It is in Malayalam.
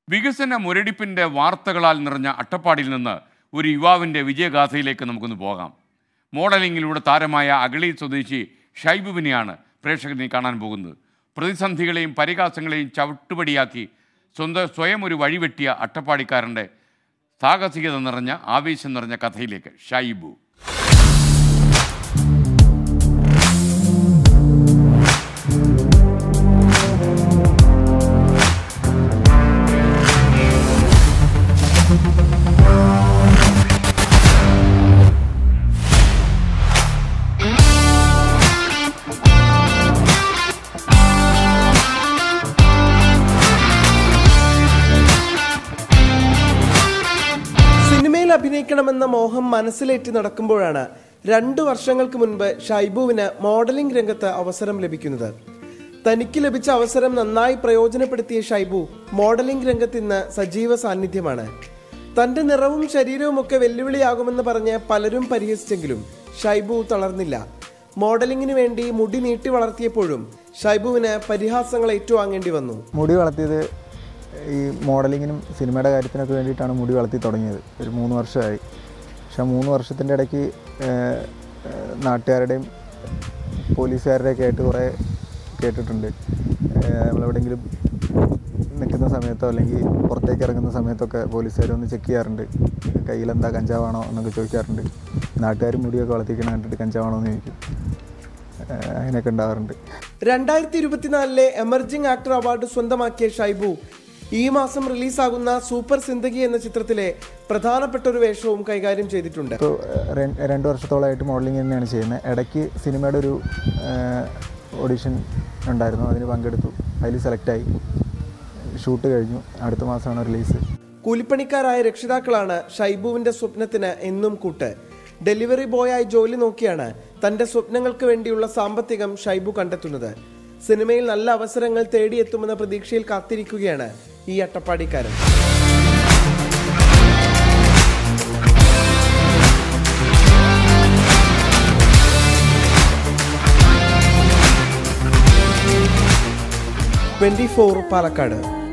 വികസന മുരടിപ്പിൻ്റെ വാർത്തകളാൽ നിറഞ്ഞ അട്ടപ്പാടിയിൽ നിന്ന് ഒരു യുവാവിൻ്റെ വിജയഗാഥയിലേക്ക് നമുക്കൊന്ന് പോകാം മോഡലിംഗിലൂടെ താരമായ അഗളി സ്വദേശി ഷൈബുവിനെയാണ് പ്രേക്ഷകനെ കാണാൻ പോകുന്നത് പ്രതിസന്ധികളെയും പരിഹാസങ്ങളെയും ചവിട്ടുപടിയാക്കി സ്വന്തം സ്വയം ഒരു വഴിവെട്ടിയ അട്ടപ്പാടിക്കാരൻ്റെ സാഹസികത നിറഞ്ഞ ആവേശം നിറഞ്ഞ കഥയിലേക്ക് ഷൈബു സിനിമയിൽ അഭിനയിക്കണമെന്ന മോഹം മനസ്സിലേറ്റി നടക്കുമ്പോഴാണ് രണ്ടു വർഷങ്ങൾക്ക് മുൻപ് ഷൈബുവിന് മോഡലിംഗ് രംഗത്ത് അവസരം ലഭിക്കുന്നത് തനിക്ക് ലഭിച്ച അവസരം നന്നായി പ്രയോജനപ്പെടുത്തിയ ഷൈബു മോഡലിംഗ് രംഗത്ത് ഇന്ന് സജീവ സാന്നിധ്യമാണ് തന്റെ നിറവും ശരീരവും ഒക്കെ വെല്ലുവിളിയാകുമെന്ന് പറഞ്ഞ് പലരും പരിഹസിച്ചെങ്കിലും ഷൈബു തളർന്നില്ല മോഡലിംഗിന് വേണ്ടി മുടി നീട്ടി വളർത്തിയപ്പോഴും ഷൈബുവിന് പരിഹാസങ്ങൾ ഏറ്റുവാങ്ങേണ്ടി വന്നു മുടി വളർത്തിയത് ഈ മോഡലിങ്ങിനും സിനിമയുടെ കാര്യത്തിനൊക്കെ വേണ്ടിയിട്ടാണ് മുടി വളർത്തി തുടങ്ങിയത് ഒരു മൂന്ന് വർഷമായി പക്ഷെ ആ മൂന്ന് വർഷത്തിൻ്റെ ഇടയ്ക്ക് ഏഹ്, ഏഹ്, നാട്ടുകാരുടെയും പോലീസുകാരുടെയൊക്കെ ആയിട്ട് കുറേ കേട്ടിട്ടുണ്ട് ഏഹ്, നമ്മളെവിടെയെങ്കിലും നിൽക്കുന്ന സമയത്തോ അല്ലെങ്കിൽ പുറത്തേക്ക് ഇറങ്ങുന്ന സമയത്തൊക്കെ പോലീസുകാർ ഒന്ന് ചെക്ക് ചെയ്യാറുണ്ട് കയ്യിലെന്താ കഞ്ചാവാണോ എന്നൊക്കെ ചോദിക്കാറുണ്ട് നാട്ടുകാർ മുടിയൊക്കെ വളർത്തിക്കണ കണ്ടിട്ട് കഞ്ചാവാണോ എന്ന് ചോദിക്കും ഏഹ്, അങ്ങനെയൊക്കെ ഉണ്ടാവാറുണ്ട് രണ്ടായിരത്തി ഇരുപത്തിനാലിലെ എമർജിംഗ് ആക്ടർ അവാർഡ് സ്വന്തമാക്കിയ ഷൈബു ഈ മാസം റിലീസാകുന്ന സൂപ്പർ സിന്ദഗി എന്ന ചിത്രത്തിലെ പ്രധാനപ്പെട്ട ഒരു വേഷവും കൈകാര്യം ചെയ്തിട്ടുണ്ട് ഇപ്പോൾ രണ്ട് വർഷത്തോളമായിട്ട് മോഡലിംഗ് തന്നെയാണ് ചെയ്യുന്നത് ഇടയ്ക്ക് സിനിമയുടെ ഒരു ഓഡിഷൻ ഉണ്ടായിരുന്നു അതിന് പങ്കെടുത്തു അതിൽ സെലക്റ്റായി ഷൂട്ട് കഴിഞ്ഞു അടുത്ത മാസമാണ് റിലീസ് കൂലിപ്പണിക്കാരായ രക്ഷിതാക്കളാണ് ഷൈബുവിന്റെ സ്വപ്നത്തിന് എന്നും കൂട്ട് ഡെലിവറി ബോയായി ജോലി നോക്കിയാണ് തന്റെ സ്വപ്നങ്ങൾക്ക് വേണ്ടിയുള്ള സാമ്പത്തികം ഷൈബു കണ്ടെത്തുന്നത് സിനിമയിൽ നല്ല അവസരങ്ങൾ തേടിയെത്തുമെന്ന പ്രതീക്ഷയിൽ കാത്തിരിക്കുകയാണ് ഈ അട്ടപ്പാടിക്കാരൻ ട്വന്റി ഫോർ പാലക്കാട്